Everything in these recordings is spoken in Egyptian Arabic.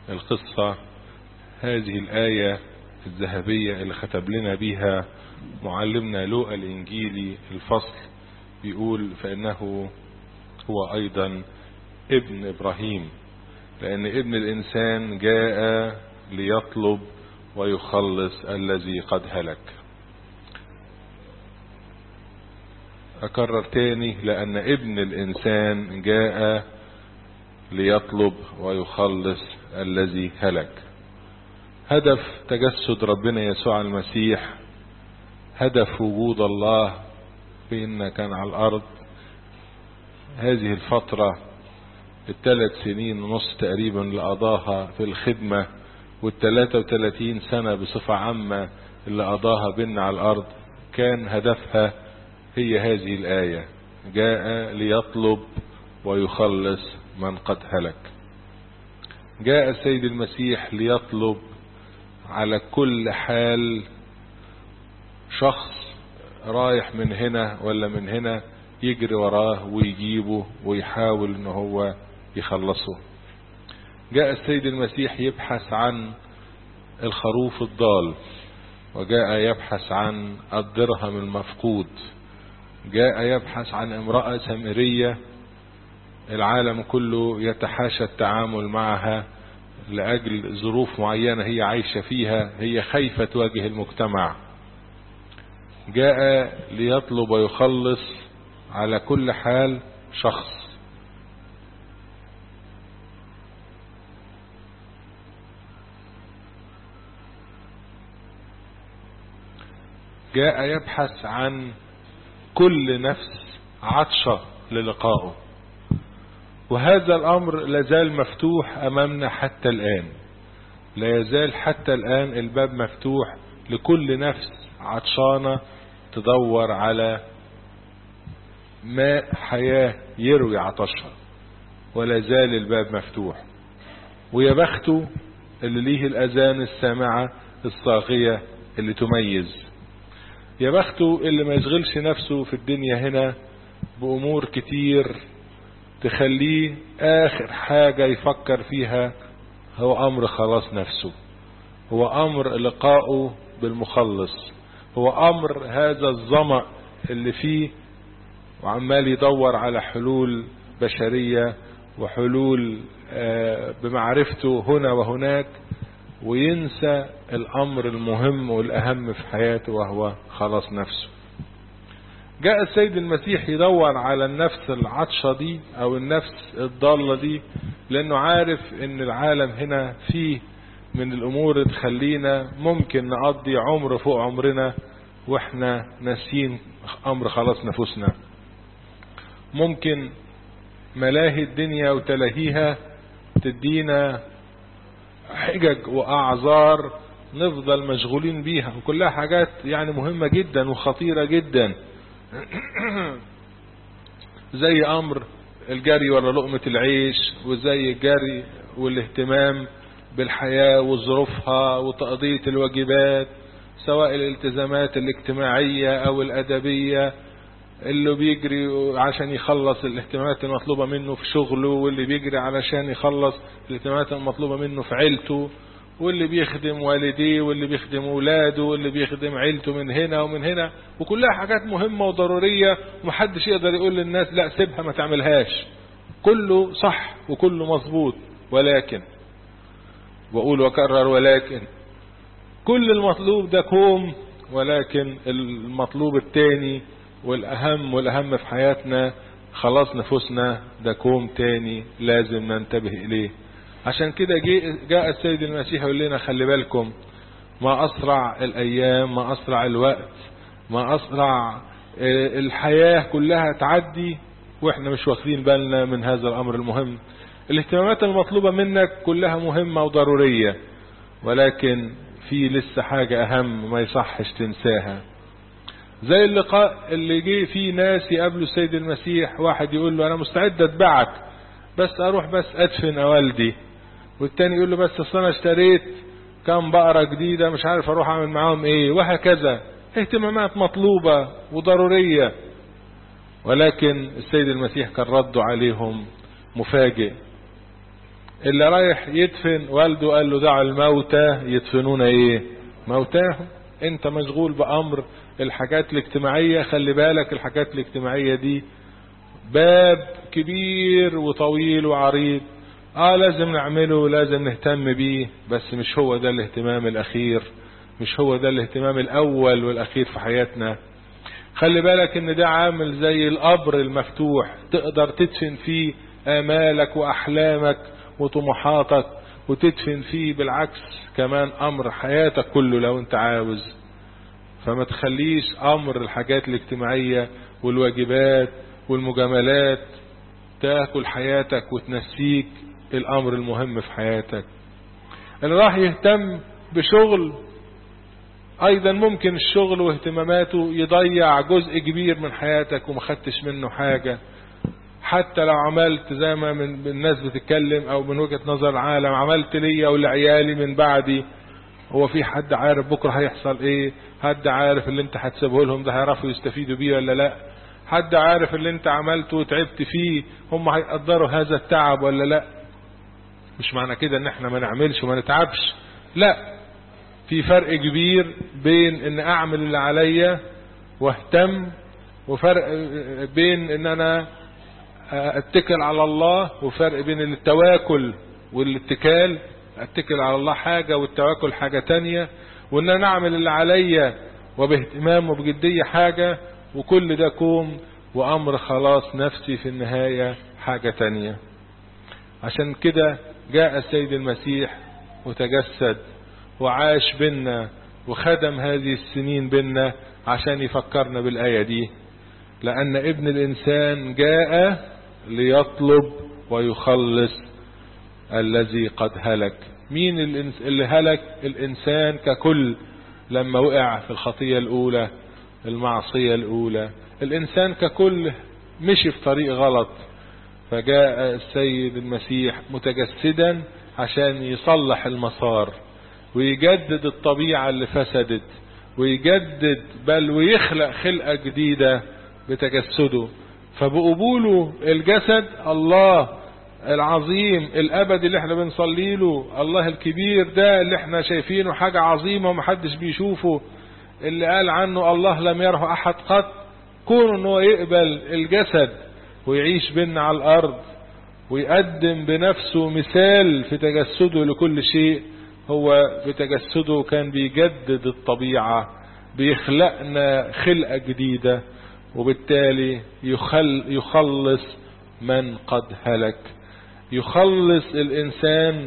القصة هذه الآية الذهبية اللي ختم لنا بيها معلمنا لوقا الإنجيلي الفصل بيقول فإنه هو أيضا ابن إبراهيم لأن ابن الإنسان جاء ليطلب ويخلص الذي قد هلك أكرر تاني لأن ابن الإنسان جاء ليطلب ويخلص الذي هلك هدف تجسد ربنا يسوع المسيح هدف وجود الله فينا كان على الأرض هذه الفترة الثلاث سنين ونص تقريبا اللي قضاها في الخدمة والثلاثة وثلاثين سنة بصفة عامة اللي قضاها بينا على الأرض كان هدفها هي هذه الآية جاء ليطلب ويخلص من قد هلك جاء السيد المسيح ليطلب على كل حال شخص رايح من هنا ولا من هنا يجري وراه ويجيبه ويحاول ان هو يخلصه جاء السيد المسيح يبحث عن الخروف الضال وجاء يبحث عن الدرهم المفقود جاء يبحث عن امرأة سامرية العالم كله يتحاشى التعامل معها لأجل ظروف معينة هي عايشة فيها هي خايفة تواجه المجتمع جاء ليطلب ويخلص على كل حال شخص جاء يبحث عن كل نفس عطشة للقائه وهذا الأمر لازال مفتوح أمامنا حتى الآن لا يزال حتى الآن الباب مفتوح لكل نفس عطشانة تدور على ماء حياة يروي عطشها ولا زال الباب مفتوح ويا بخته اللي ليه الأذان السامعة الصاغية اللي تميز يا بخته اللي ما يشغلش نفسه في الدنيا هنا بأمور كتير تخليه آخر حاجة يفكر فيها هو أمر خلاص نفسه هو أمر لقائه بالمخلص هو أمر هذا الظمأ اللي فيه وعمال يدور على حلول بشرية وحلول بمعرفته هنا وهناك وينسى الأمر المهم والأهم في حياته وهو خلاص نفسه جاء السيد المسيح يدور على النفس العطشة دي أو النفس الضالة دي لأنه عارف إن العالم هنا فيه من الأمور تخلينا ممكن نقضي عمر فوق عمرنا وإحنا ناسيين أمر خلاص نفوسنا ممكن ملاهي الدنيا وتلاهيها تدينا حجج وأعذار نفضل مشغولين بيها وكلها حاجات يعني مهمة جدا وخطيرة جدا زي أمر الجري ولا لقمة العيش وزي الجري والاهتمام بالحياة وظروفها وتقضية الواجبات سواء الالتزامات الاجتماعية أو الأدبية اللي بيجري عشان يخلص الاهتمامات المطلوبة منه في شغله واللي بيجري علشان يخلص الاهتمامات المطلوبة منه في عيلته واللي بيخدم والديه واللي بيخدم ولاده واللي بيخدم عيلته من هنا ومن هنا وكلها حاجات مهمة وضرورية ومحدش يقدر يقول للناس لا سيبها ما تعملهاش كله صح وكله مظبوط ولكن بقول وكرر ولكن كل المطلوب ده كوم ولكن المطلوب التاني والأهم والأهم في حياتنا خلاص نفوسنا ده كوم تاني لازم ننتبه إليه عشان كده جاء السيد المسيح يقول لنا خلي بالكم ما أسرع الأيام ما أسرع الوقت ما أسرع الحياة كلها تعدي وإحنا مش واخدين بالنا من هذا الأمر المهم الاهتمامات المطلوبة منك كلها مهمة وضرورية ولكن في لسه حاجة أهم ما يصحش تنساها زي اللقاء اللي جه فيه ناس يقابلوا السيد المسيح واحد يقول له أنا مستعد أتبعك بس أروح بس أدفن والدي والتاني يقول له بس أصل أنا اشتريت كام بقرة جديدة مش عارف أروح أعمل معاهم إيه وهكذا اهتمامات مطلوبة وضرورية ولكن السيد المسيح كان رده عليهم مفاجئ اللي رايح يدفن والده قال له دع الموتى يدفنون ايه موتاهم انت مشغول بامر الحاجات الاجتماعية خلي بالك الحاجات الاجتماعية دي باب كبير وطويل وعريض اه لازم نعمله لازم نهتم بيه بس مش هو ده الاهتمام الاخير مش هو ده الاهتمام الاول والاخير في حياتنا خلي بالك ان ده عامل زي القبر المفتوح تقدر تدفن فيه امالك واحلامك وطموحاتك وتدفن فيه بالعكس كمان امر حياتك كله لو انت عاوز فما تخليش امر الحاجات الاجتماعية والواجبات والمجاملات تاكل حياتك وتنسيك الامر المهم في حياتك اللي راح يهتم بشغل ايضا ممكن الشغل واهتماماته يضيع جزء كبير من حياتك وما خدتش منه حاجة حتى لو عملت زي ما من الناس بتتكلم او من وجهة نظر العالم عملت ليا ولعيالي من بعدي هو في حد عارف بكرة هيحصل ايه حد عارف اللي انت هتسيبه لهم ده هيعرفوا يستفيدوا بيه ولا لا حد عارف اللي انت عملته وتعبت فيه هم هيقدروا هذا التعب ولا لا مش معنى كده ان احنا ما نعملش وما نتعبش لا في فرق كبير بين ان اعمل اللي عليا واهتم وفرق بين ان انا اتكل على الله وفرق بين التواكل والاتكال اتكل على الله حاجة والتواكل حاجة تانية وان انا اعمل اللي عليا وباهتمام وبجدية حاجة وكل ده كوم وامر خلاص نفسي في النهاية حاجة تانية عشان كده جاء السيد المسيح وتجسد وعاش بينا وخدم هذه السنين بينا عشان يفكرنا بالآية دي لأن ابن الإنسان جاء ليطلب ويخلص الذي قد هلك مين اللي هلك الإنسان ككل لما وقع في الخطية الأولى المعصية الأولى الإنسان ككل مشي في طريق غلط فجاء السيد المسيح متجسدا عشان يصلح المسار ويجدد الطبيعة اللي فسدت ويجدد بل ويخلق خلقة جديدة بتجسده فبقبوله الجسد الله العظيم الابدي اللي احنا بنصلي له الله الكبير ده اللي احنا شايفينه حاجة عظيمة ومحدش بيشوفه اللي قال عنه الله لم يره احد قط كون انه يقبل الجسد ويعيش بينا على الارض ويقدم بنفسه مثال في تجسده لكل شيء هو بتجسده كان بيجدد الطبيعة بيخلقنا خلقة جديدة وبالتالي يخل يخلص من قد هلك يخلص الإنسان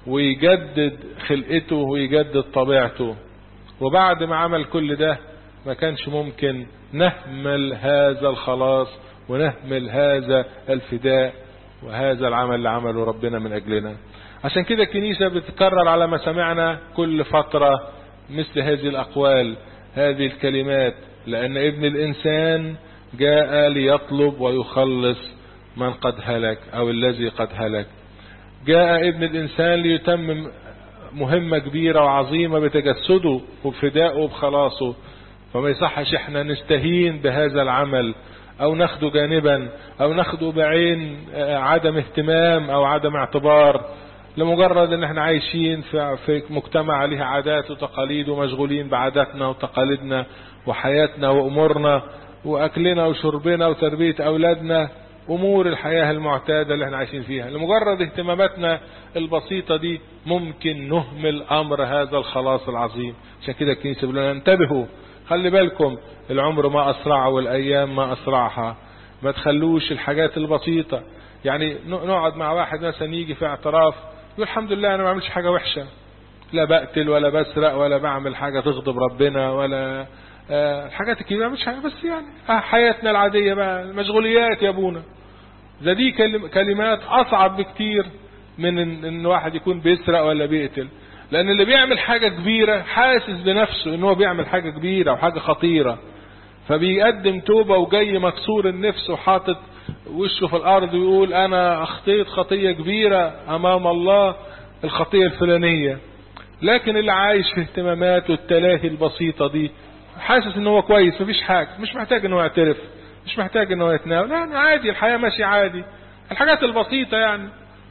ويجدد خلقته ويجدد طبيعته وبعد ما عمل كل ده ما كانش ممكن نهمل هذا الخلاص ونهمل هذا الفداء وهذا العمل اللي عمله ربنا من أجلنا عشان كده الكنيسة بتكرر على ما سمعنا كل فترة مثل هذه الأقوال هذه الكلمات لأن ابن الإنسان جاء ليطلب ويخلص من قد هلك أو الذي قد هلك جاء ابن الإنسان ليتمم مهمة كبيرة وعظيمة بتجسده وبفدائه وبخلاصه فما يصحش احنا نستهين بهذا العمل او ناخده جانبا او ناخده بعين عدم اهتمام او عدم اعتبار لمجرد ان احنا عايشين في, في مجتمع عليه عادات وتقاليد ومشغولين بعاداتنا وتقاليدنا وحياتنا وامورنا واكلنا وشربنا وتربية اولادنا امور الحياة المعتادة اللي احنا عايشين فيها لمجرد اهتماماتنا البسيطة دي ممكن نهمل امر هذا الخلاص العظيم عشان كده الكنيسة بيقول لنا انتبهوا خلي بالكم العمر ما اسرعه والايام ما اسرعها ما تخلوش الحاجات البسيطة يعني نقعد مع واحد مثلا يجي في اعتراف يقول الحمد لله انا ما بعملش حاجة وحشة لا بقتل ولا بسرق ولا بعمل حاجة تغضب ربنا ولا آه الحاجات الكبيرة مش حاجة بس يعني آه حياتنا العادية بقى المشغوليات يا ابونا ده دي كلمات اصعب بكتير من ان, إن واحد يكون بيسرق ولا بيقتل لان اللي بيعمل حاجة كبيرة حاسس بنفسه ان هو بيعمل حاجة كبيرة وحاجة خطيرة فبيقدم توبة وجاي مكسور النفس وحاطط وشه في الارض ويقول انا اخطيت خطية كبيرة امام الله الخطية الفلانية لكن اللي عايش في اهتماماته التلاهي البسيطة دي حاسس ان هو كويس مفيش حاجة مش محتاج ان هو يعترف مش محتاج ان هو يتناول لا عادي الحياة ماشية عادي الحاجات البسيطة يعني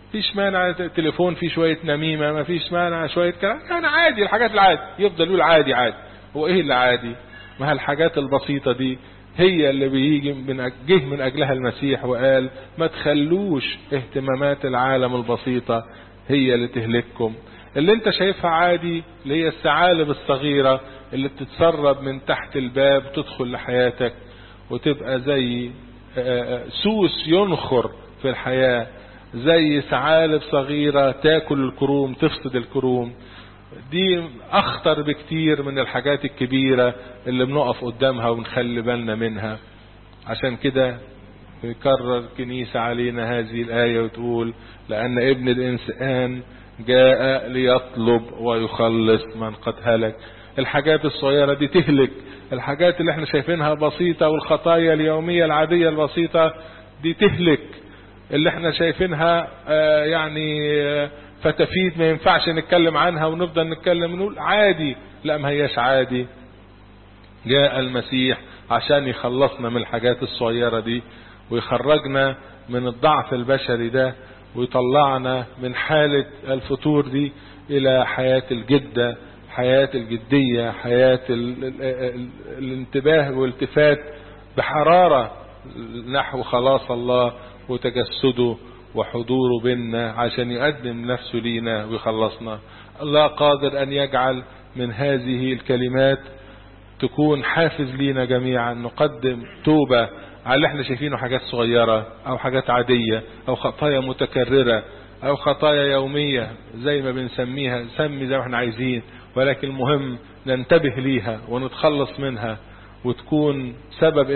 فيش مانع تليفون فيه شوية نميمة ما فيش مانع شوية كلام يعني عادي الحاجات العادي يفضل يقول عادي عادي هو ايه اللي عادي ما الحاجات البسيطة دي هي اللي بيجي من جه من اجلها المسيح وقال ما تخلوش اهتمامات العالم البسيطة هي اللي تهلككم اللي انت شايفها عادي اللي هي الثعالب الصغيرة اللي بتتسرب من تحت الباب تدخل لحياتك وتبقى زي سوس ينخر في الحياة زي ثعالب صغيرة تاكل الكروم تفسد الكروم دي اخطر بكتير من الحاجات الكبيرة اللي بنقف قدامها ونخلي بالنا منها عشان كده يكرر كنيسة علينا هذه الآية وتقول لأن ابن الإنسان جاء ليطلب ويخلص من قد هلك الحاجات الصغيرة دي تهلك الحاجات اللي احنا شايفينها بسيطة والخطايا اليومية العادية البسيطة دي تهلك اللي احنا شايفينها اه يعني اه فتفيد ما ينفعش نتكلم عنها ونفضل نتكلم نقول عادي لا ما هياش عادي جاء المسيح عشان يخلصنا من الحاجات الصغيرة دي ويخرجنا من الضعف البشري ده ويطلعنا من حالة الفتور دي الى حياة الجدة حياة الجدية حياة ال ال ال الانتباه والالتفات بحرارة نحو خلاص الله وتجسده وحضوره بيننا عشان يقدم نفسه لينا ويخلصنا الله قادر ان يجعل من هذه الكلمات تكون حافز لينا جميعا نقدم توبة على اللي احنا شايفينه حاجات صغيرة او حاجات عادية او خطايا متكررة او خطايا يومية زي ما بنسميها نسمي زي ما احنا عايزين ولكن المهم ننتبه ليها ونتخلص منها وتكون سبب